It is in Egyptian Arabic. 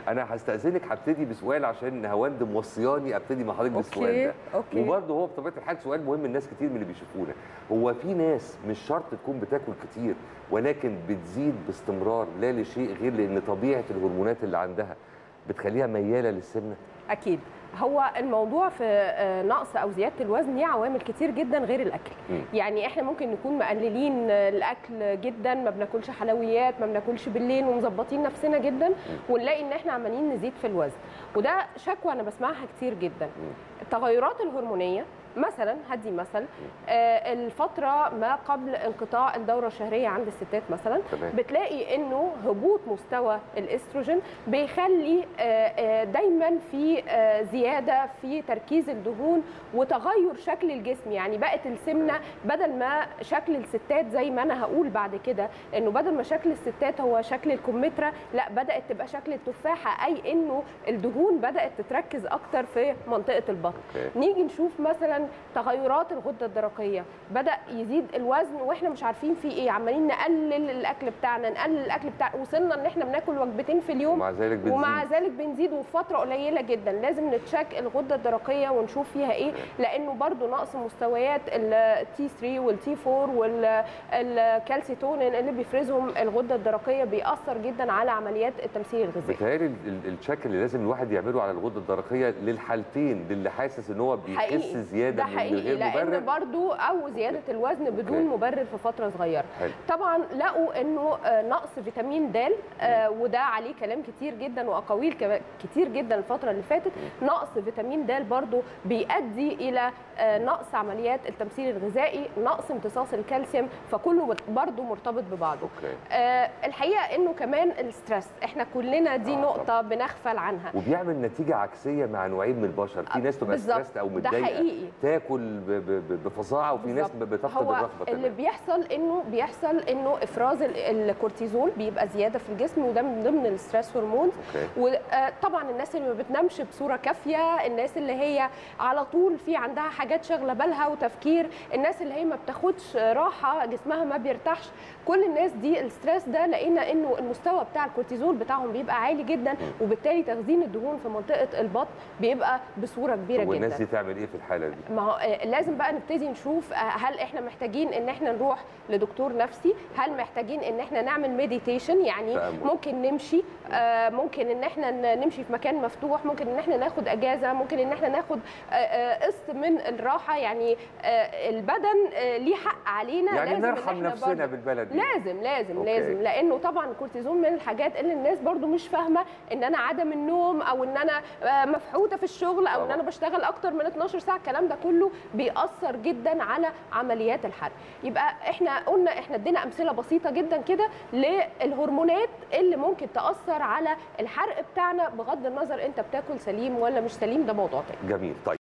انا هستاذنك هبتدي بسؤال عشان هواند موصياني ابتدي مع حضرتك بالسؤال أوكي، ده أوكي. وبرضه هو بطبيعه الحال سؤال مهم الناس كتير من اللي بيشوفونا هو في ناس مش شرط تكون بتاكل كتير ولكن بتزيد باستمرار لا لشيء غير لان طبيعه الهرمونات اللي عندها بتخليها مياله للسمنه اكيد هو الموضوع في آه، نقص او زياده الوزن ليه عوامل كتير جدا غير الاكل مم. يعني احنا ممكن نكون مقللين آه، الاكل جدا ما بناكلش حلويات ما بناكلش بالليل ومظبطين نفسنا جدا ونلاقي ان احنا عمالين نزيد في الوزن وده شكوى انا بسمعها كتير جدا التغيرات الهرمونيه مثلا هدي مثل آه، الفتره ما قبل انقطاع الدوره الشهريه عند الستات مثلا تمام. بتلاقي انه هبوط مستوى الاستروجين بيخلي آه، آه، دايما في آه، زياده في تركيز الدهون وتغير شكل الجسم يعني بقت السمنه بدل ما شكل الستات زي ما انا هقول بعد كده انه بدل ما شكل الستات هو شكل الكمثرى لا بدات تبقى شكل التفاحه اي انه الدهون بدات تتركز اكتر في منطقه البطن أوكي. نيجي نشوف مثلا تغيرات الغده الدرقيه بدا يزيد الوزن واحنا مش عارفين في ايه عمالين نقلل الاكل بتاعنا نقلل الاكل بتاع وصلنا ان احنا بناكل وجبتين في اليوم ومع ذلك بتزيد ومع ذلك بنزيد وفي فتره قليله جدا لازم نتشيك الغده الدرقيه ونشوف فيها ايه لانه برضو نقص مستويات التي 3 والتي 4 والكالسيتونين اللي بيفرزهم الغده الدرقيه بيأثر جدا على عمليات التمثيل الغذائي بتهيألي ال- ال- الشك اللي لازم الواحد يعمله على الغده الدرقيه للحالتين للي حاسس ان هو بيخس حقيقي زياده ده من حقيقي غير لان مبرر برضو او زياده الوزن بدون أوكي. مبرر في فتره صغيره حلو. طبعا لقوا انه آه، نقص فيتامين د آه، وده عليه كلام كتير جدا واقاويل كما- كتير جدا الفتره اللي فاتت نقص فيتامين د برضو بيؤدي الى آه، نقص عمليات التمثيل الغذائي نقص امتصاص الكالسيوم فكله برضو مرتبط ببعضه اوكي آه، الحقيقه انه كمان الستريس احنا كلنا دي آه، نقطه بنغفل عنها وبيعمل نتيجه عكسيه مع نوعين من البشر في ناس تبقى بالظبط. ستريسد او ده متضايقه حقيقي تاكل ب- ب- ب- بفظاعه وفي ناس بالظبط. بتفقد هو الرغبه اللي كمان بيحصل انه بيحصل انه افراز ال- الكورتيزول بيبقى زياده في الجسم وده من ضمن الستريس هرمونز اوكي وطبعا الناس اللي ما بتنامش بصوره كافيه الناس اللي هي على طول في عندها حاجات شاغله بالها وتفكير الناس اللي هي ما بتاخدش راحه جسمها ما بيرتاحش كل الناس دي الستريس ده لقينا انه المستوى بتاع الكورتيزول بتاعهم بيبقى عالي جدا وبالتالي تخزين الدهون في منطقه البطن بيبقى بصوره كبيره طب والناس جدا دي تعمل ايه في الحاله دي؟ ما هو آه، لازم بقى نبتدي نشوف آه، هل احنا محتاجين ان احنا نروح لدكتور نفسي هل محتاجين ان احنا نعمل مديتيشن يعني تأمل. ممكن نمشي آه، ممكن ان احنا ن- نمشي في مكان مفتوح ممكن ان احنا ناخد اجازه ممكن ان احنا ناخد آه، آه، قسط من الراحه يعني آه، البدن آه، ليه حق علينا يعني لازم إن نرحم إحنا نفسنا برضه- بالبلد دي لازم لازم أوكي. لازم لانه طبعا الكورتيزون من الحاجات اللي الناس برضو مش فاهمه ان انا عدم النوم او ان انا آه، مفحوته في الشغل او ان طبعاً. انا بشتغل اكتر من 12 ساعه الكلام ده كله بيأثر جدا على عمليات الحرق يبقى احنا قلنا احنا ادينا امثله بسيطه جدا كده للهرمونات اللي ممكن تأثر على الحرق بتاعنا بغض النظر انت بتاكل سليم ولا مش سليم ده موضوع تاني جميل طيب